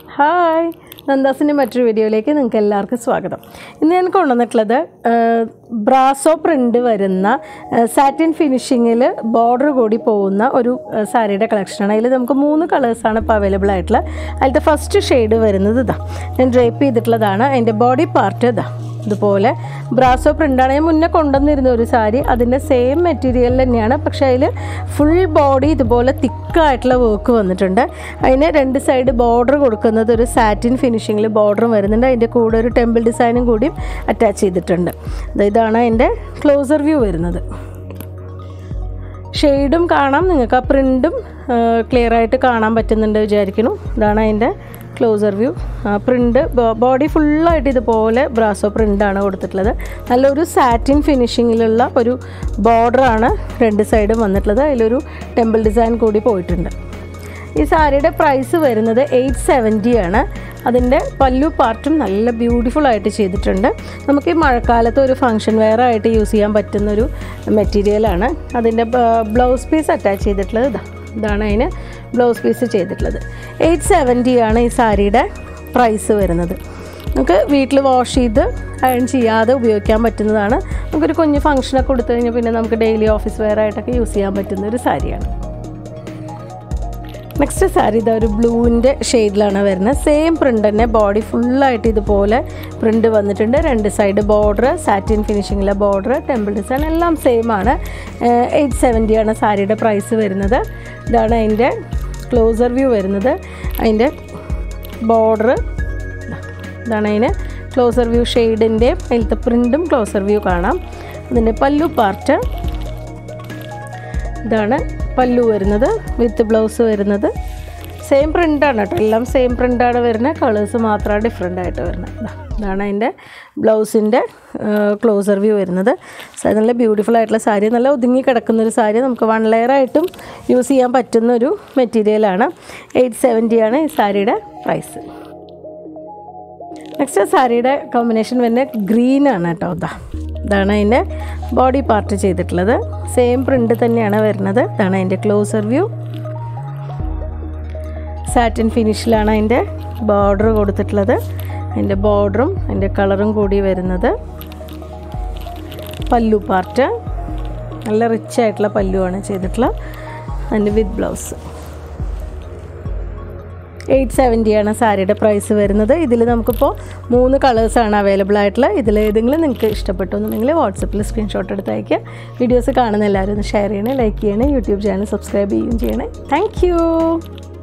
hi നന്ദാസിൻ്റെ മറ്റൊരു വീഡിയോയിലേക്ക് നിങ്ങൾക്ക് എല്ലാവർക്കും സ്വാഗതം ഇന്ന് ഞാൻ കൊണ്ടുവന്നിട്ടുള്ളത് ബ്രാസോ പ്രിൻ്റ് വരുന്ന സാറ്റിൻ ഫിനിഷിങ്ങിൽ ബോർഡർ കൂടി പോകുന്ന ഒരു ആ, സാരിയുടെ കളക്ഷനാണ് അതിൽ നമുക്ക് മൂന്ന് കളേഴ്സാണ് ഇപ്പോൾ അവൈലബിൾ ആയിട്ടുള്ളത് അതിലത്തെ ഫസ്റ്റ് ഷെയ്ഡ് വരുന്നത് ഇതാ ഞാൻ ഡ്രേപ്പ് ചെയ്തിട്ടുള്ളതാണ് അതിൻ്റെ ബോഡി പാർട്ട് ഇതാ ഇതുപോലെ ബ്രാസോ പ്രിൻ്റാണ് ഞാൻ മുന്നേ കൊണ്ടുവന്നിരുന്ന ഒരു സാരി അതിൻ്റെ സെയിം മെറ്റീരിയൽ തന്നെയാണ് പക്ഷേ അതിൽ ഫുൾ ബോഡി ഇതുപോലെ തിക്കായിട്ടുള്ള വർക്ക് വന്നിട്ടുണ്ട് അതിന് രണ്ട് സൈഡ് ബോർഡർ കൊടുക്കുന്നത് ഒരു സാറ്റിൻ ഫിനിഷിങ്ങിൽ ബോർഡറും വരുന്നുണ്ട് അതിൻ്റെ കൂടെ ഒരു ടെമ്പിൾ ഡിസൈനും കൂടിയും അറ്റാച്ച് ചെയ്തിട്ടുണ്ട് ദാ ഇതാണ് അതിൻ്റെ ക്ലോസർ വ്യൂ വരുന്നത് ഷെയ്ഡും കാണാം നിങ്ങൾക്ക് ആ പ്രിൻറ്റും ക്ലിയർ ആയിട്ട് കാണാൻ പറ്റുന്നുണ്ട് വിചാരിക്കുന്നു ഇതാണ് അതിൻ്റെ ക്ലോസർ വ്യൂ പ്രിൻ്റ് ബോഡി ഫുള്ളായിട്ട് ഇതുപോലെ ബ്രാസോ പ്രിൻ്റാണ് കൊടുത്തിട്ടുള്ളത് നല്ലൊരു സാറ്റിൻ ഫിനിഷിങ്ങിലുള്ള ഒരു ബോർഡറാണ് രണ്ട് സൈഡും വന്നിട്ടുള്ളത് അതിലൊരു ടെമ്പിൾ ഡിസൈൻ കൂടി പോയിട്ടുണ്ട് ഈ സാരിയുടെ പ്രൈസ് വരുന്നത് എയ്റ്റ് സെവൻറ്റി ആണ് അതിൻ്റെ പല്ലു പാർട്ടും നല്ല ബ്യൂട്ടിഫുൾ ആയിട്ട് ചെയ്തിട്ടുണ്ട് നമുക്ക് ഈ മഴക്കാലത്ത് ഒരു ഫങ്ഷൻ വെയർ ആയിട്ട് യൂസ് ചെയ്യാൻ പറ്റുന്നൊരു മെറ്റീരിയലാണ് അതിൻ്റെ ബ്ലൗസ് പീസ് അറ്റാച്ച് ചെയ്തിട്ടുള്ളത് ഇതാ ഇതാണ് അതിന് ബ്ലൗസ് പീസ് ചെയ്തിട്ടുള്ളത് എയ്റ്റ് സെവൻറ്റി ആണ് ഈ സാരിയുടെ പ്രൈസ് വരുന്നത് നമുക്ക് വീട്ടിൽ വാഷ് ചെയ്ത് അയൺ ചെയ്യാതെ ഉപയോഗിക്കാൻ പറ്റുന്നതാണ് നമുക്കൊരു കുഞ്ഞ് ഫംഗ്ഷനൊക്കെ കൊടുത്തു കഴിഞ്ഞാൽ പിന്നെ നമുക്ക് ഡെയിലി ഓഫീസ് വെയർ ആയിട്ടൊക്കെ യൂസ് ചെയ്യാൻ പറ്റുന്ന ഒരു സാരിയാണ് നെക്സ്റ്റ് സാരി ഇതാ ഒരു ബ്ലൂവിൻ്റെ ഷെയ്ഡിലാണ് വരുന്നത് സെയിം പ്രിൻ്റ് തന്നെ ബോഡി ഫുള്ളായിട്ട് ഇതുപോലെ പ്രിൻ്റ് വന്നിട്ടുണ്ട് രണ്ട് സൈഡ് ബോർഡർ സാറ്റിൻ ഫിനിഷിങ്ങിലെ ബോർഡർ ടെമ്പിൾ ഡിസൈൻ എല്ലാം സെയിം ആണ് എയ്റ്റ് സെവൻറ്റി ആണ് സാരിയുടെ പ്രൈസ് വരുന്നത് ഇതാണ് അതിൻ്റെ ക്ലോസർ വ്യൂ വരുന്നത് അതിൻ്റെ ബോർഡർ ഇതാണ് അതിന് ക്ലോസർ വ്യൂ ഷെയ്ഡിൻ്റെയും അതിലത്തെ പ്രിൻറ്റും ക്ലോസർ വ്യൂ കാണാം അതിൻ്റെ പല്ലു പാർട്ട് ഇതാണ് പല്ലു വരുന്നത് വിത്ത് ബ്ലൗസ് വരുന്നത് സെയിം പ്രിൻ്റാണ് കേട്ടോ എല്ലാം സെയിം പ്രിൻ്റാണ് വരുന്നത് കളേഴ്സ് മാത്രമാണ് ഡിഫറെൻ്റ് ആയിട്ട് വരുന്നത് ഇതാ, ഇതാണ് അതിൻ്റെ ബ്ലൗസിൻ്റെ ക്ലോസർ വ്യൂ വരുന്നത് സ- നല്ല ബ്യൂട്ടിഫുൾ ആയിട്ടുള്ള സാരി നല്ല ഒതുങ്ങി കിടക്കുന്ന ഒരു സാരി നമുക്ക് വൺ ലെയർ ആയിട്ടും യൂസ് ചെയ്യാൻ പറ്റുന്ന ഒരു മെറ്റീരിയലാണ് എയ്റ്റ് സെവൻറ്റിയാണ് ഈ സാരിയുടെ പ്രൈസ് നെക്സ്റ്റ് സാരിയുടെ കോമ്പിനേഷൻ വരുന്നത് ഗ്രീൻ ആണ് കേട്ടോ ഇതാ ഇതാണ് അതിൻ്റെ ബോഡി പാർട്ട് ചെയ്തിട്ടുള്ളത് സെയിം പ്രിൻ്റ് തന്നെയാണ് വരുന്നത് ഇതാണ് അതിൻ്റെ ക്ലോസർ വ്യൂ സാറ്റിൻ ഫിനിഷിലാണ് അതിൻ്റെ ബോർഡർ കൊടുത്തിട്ടുള്ളത് അതിൻ്റെ ബോർഡറും അതിൻ്റെ കളറും കൂടി വരുന്നത് പല്ലു പാർട്ട് നല്ല റിച്ച് ആയിട്ടുള്ള പല്ലുവാണ് ചെയ്തിട്ടുള്ളത് അതിൻ്റെ വിത്ത് ബ്ലൗസ് എയ്റ്റ് സെവൻറ്റിയാണ് സാരിയുടെ പ്രൈസ് വരുന്നത് ഇതിൽ നമുക്കിപ്പോൾ മൂന്ന് കളേഴ്സാണ് അവൈലബിൾ ആയിട്ടുള്ളത് ഇതിൽ ഏതെങ്കിലും നിങ്ങൾക്ക് ഇഷ്ടപ്പെട്ടു എന്നുണ്ടെങ്കിൽ വാട്സപ്പിൽ സ്ക്രീൻഷോട്ട് എടുത്ത് അയക്കുക വീഡിയോസ് കാണുന്ന എല്ലാവരും ഒന്ന് ഷെയർ ചെയ്യണേ ലൈക്ക് ചെയ്യണേ യൂട്യൂബ് ചാനൽ സബ്സ്ക്രൈബ് ചെയ്യുകയും ചെയ്യണേ താങ്ക്